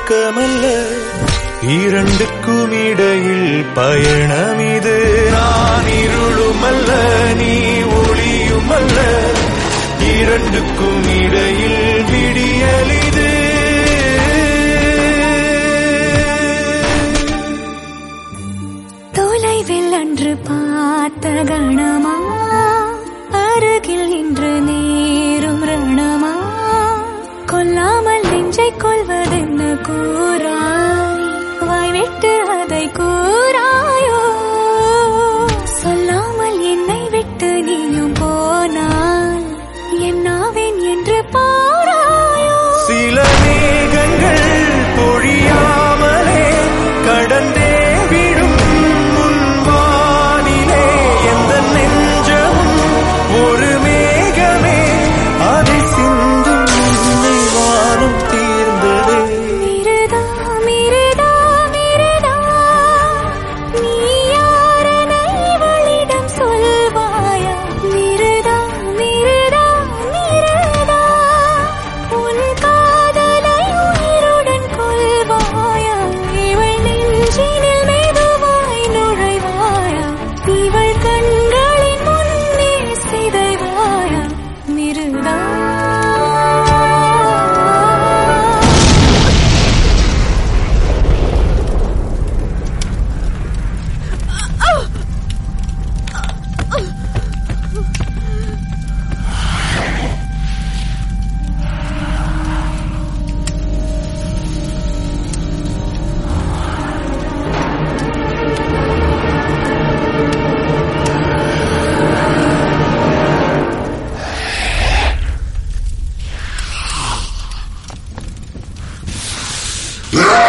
ஏக்கமல்ல இரண்டுக்கும் இடையில் பயணம் இது நான் இருளுமல்ல நீ ஒளியுமல்ல இரண்டுக்கும் இடையில் விடியல் இது தொலைவில் அன்று பார்த்த கணமா அருகில் இன்று நேரும் ரணமா கொல்லாமல் நெஞ்சை கொள்வதென்ன கூறாய் வாய்விட்டு அதை கூறாயோ சொல்லாமல் என்னை விட்டு நீயும் போனால் என்னாவேன் என்று பாராயோ சில மேகங்கள் பொழியாமலே கடந்தே விடும் முன்வானிலே எந்த நெஞ்சமும் ஒரு மேகமே அதை சிந்தும் உன்னை வானம் தீர்ந்ததே மிருதா மிருதா மிருதா நீ யாரெனை இவளிடம் சொல்வாயா மிருதா மிருதா மிருதா உன் காதலை உயிருடன் கொள்வாயா இவள் நெஞ்சினில் மெதுவாய் நுழைவாயா இவள் கண்களின் முன்னே சிதைவாயா மிருதா Ah!